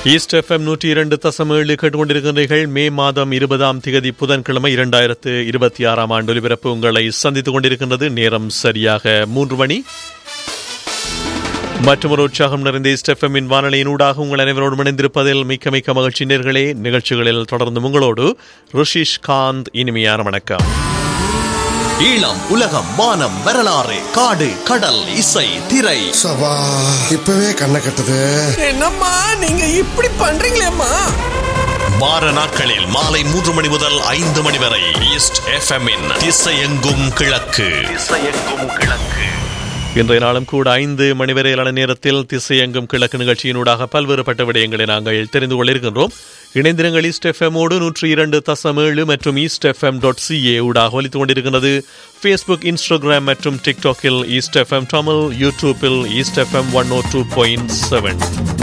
east FM நூற்றி இரண்டு தசம் ஏழு கேட்டுக்கொண்டிருக்கின்றீர்கள் மே மாதம் இருபதாம் திகதி புதன்கிழமை இரண்டாயிரத்து இருபத்தி ஆறாம் ஆண்டு ஒலிபரப்பு உங்களை சந்தித்துக் கொண்டிருக்கின்றது நேரம் சரியாக மூன்று மணி மற்றொரு உற்சாகம் நிறைந்த ஈஸ்ட் எஃப்எம்மின் வானொலியினூடாக உங்கள் அனைவரோடும் இணைந்திருப்பதில் மிக்க மிக்க மகிழ்ச்சி நேர்களே நிகழ்ச்சிகளில் தொடர்ந்து உங்களோடு ருஷிஷ் காந்த் இனிமையான வணக்கம் ஈழம் உலகம் வானம் வரலாறு காடு கடல் இசை திரை சபா இப்பவே கண்ணை கட்டுது என்னம்மா நீங்க இப்படி பண்றீங்களேம்மா வார நாட்களில் மாலை மூன்று மணி முதல் ஐந்து மணி வரை ஈஸ்ட் எஃப்எம் திசையெங்கும் கிழக்கு திசையெங்கும் கிழக்கு இன்றைய நாளும் கூட ஐந்து மணி வரையிலான நேரத்தில் திசையெங்கும் கிழக்கு நிகழ்ச்சியினூடாக பல்வேறுபட்ட விடயங்களை நாங்கள் தெரிந்து கொள்ளிருக்கின்றோம் இணைந்திருங்கள் ஈஸ்ட் எஃப்எம்மோடு நூற்றி இரண்டு தசம் ஏழு மற்றும் ஈஸ்ட் எஃப்எம் டாட் சிஏ ஊடாக ஒலித்துக் கொண்டிருக்கிறது ஃபேஸ்புக் இன்ஸ்டாகிராம் மற்றும் டிக்டாக்கில் ஈஸ்ட் எஃப்எம் தமிழ் யூடியூப்பில் east FM one O two point seven